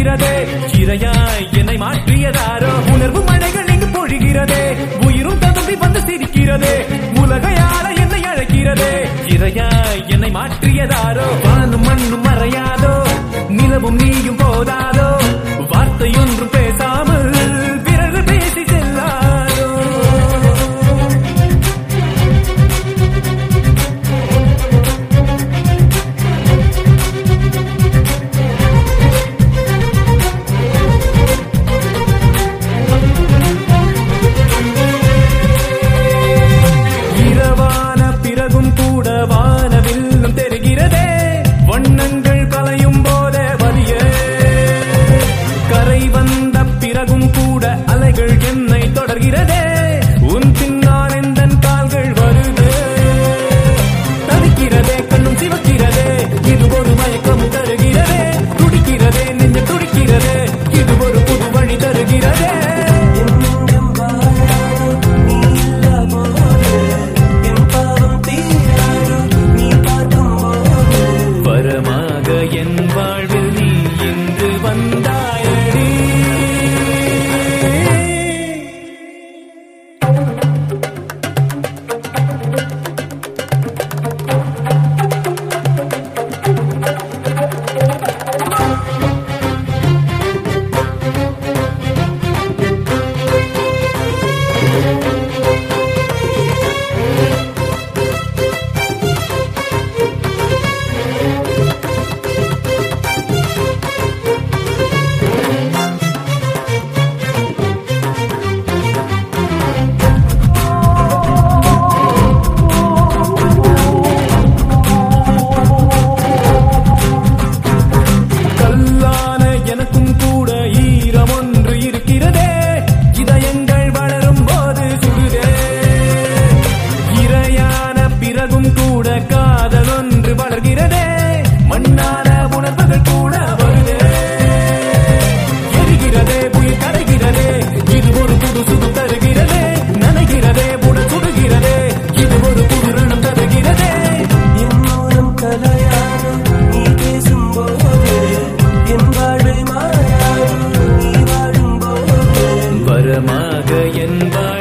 தருகிறதே இரையாய் என்னை மாற்றியதாரோ உணர்வு மழைகள் இங்கு பொழிகிறதே உயிரும் ததும்பி வந்து சிரிக்கிறதே உலகையாள என்னை அழைக்கிறதே இரையாய் என்னை மாற்றியதாரோ வானும் மண்ணும் மறையாதோ நிலவும் நீயும் போதாதோ வார்த்தை ஒன்றும் பேசாமல் பிறகு பேசி செல்லாதோ இரவான பிறகும் கூட வானவில்லும் தெரிகிறதே வண்ணங்கள் கலையும் போதே வலிய கரை வந்த பிறகும் கூட அலைகள் என்னை தொடர்கிறதே உன் பின்னால் எந்தன் கால்கள் வருதே தவிக்கிறதே கண்ணும் சிவக்கிறதே இது ஒரு மயக்கம் தருகிறதே துடிக்கிறதே நெஞ்ச துடிக்கிறதே இது ஒரு புது வழி தருகிறதே என்னும் வாழாதோ நீ இல்லா போது என் பாவம் தீராதோ நீ பார்க்கும் போது வரமாக என் வாழ்வில் நீ இன்று வந்தாயடி கல்லான எனக்கும் கூட ஈரம் ஒன்று இருக்கிறதே இதயங்கள் வளரும் போது சுடுதே இரையான பிறகும் கூட காதல் ஒன்று வளர்கிறதே மண்ணான உணர்வுகள் கூட வருதே எரிகிறதே புயல் கரைகிறதே இது ஒரு புது சுடு தருகிறதே நனைகிறதே உடல் சுடுகிறதே இது ஒரு புது ரணம் தருகிறதே என் மூலம் கலையாதோ நீ பேசும் போது என் வாழ்வில் மாறாதோ நீ வாழும் போது வரமாக என் வாழ்